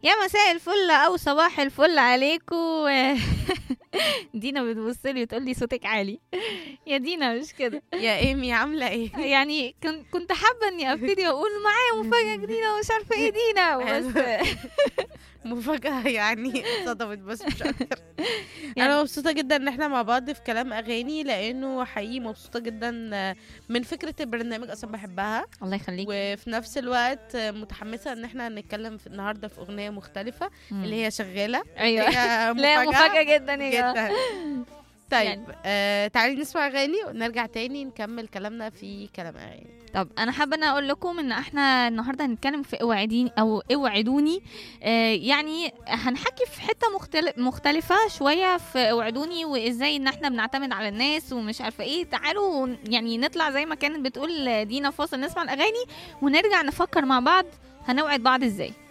يا مساء الفل او صباح الفل عليكم دينا بتبص لي وتقول لي صوتك عالي يا دينا مش كده يا ايمي عامله ايه يعني كن- كنت حابه اني ابتدي اقول معايا مفاجاه جديده ومش عارفه ايه دينا بس مفاجاه يعني صدمت بس مش اكتر يعني- انا مبسوطه جدا ان احنا مع بعض في كلام اغاني لانه حقيقي مبسوطه جدا من فكره البرنامج اصلا بحبها الله يخليك وفي نفس الوقت متحمسه ان احنا هنتكلم في النهارده في اغنيه مختلفه اللي هي شغاله ايوه هي لا مفاجاه جدا يا جماعه جدا طيب يعني- آه تعالي نسمع اغاني ونرجع تاني نكمل كلامنا في كلام اغاني طب انا حابه ان اقول لكم ان احنا النهارده هنتكلم في اوعديني او اوعدوني آه يعني هنحكي في حته مختلف مختلفه شويه في اوعدوني وازاي ان احنا بنعتمد على الناس ومش عارفه ايه تعالوا ون- يعني نطلع زي ما كانت بتقول دينا فاصل نسمع الاغاني ونرجع نفكر مع بعض هنوعد بعض ازاي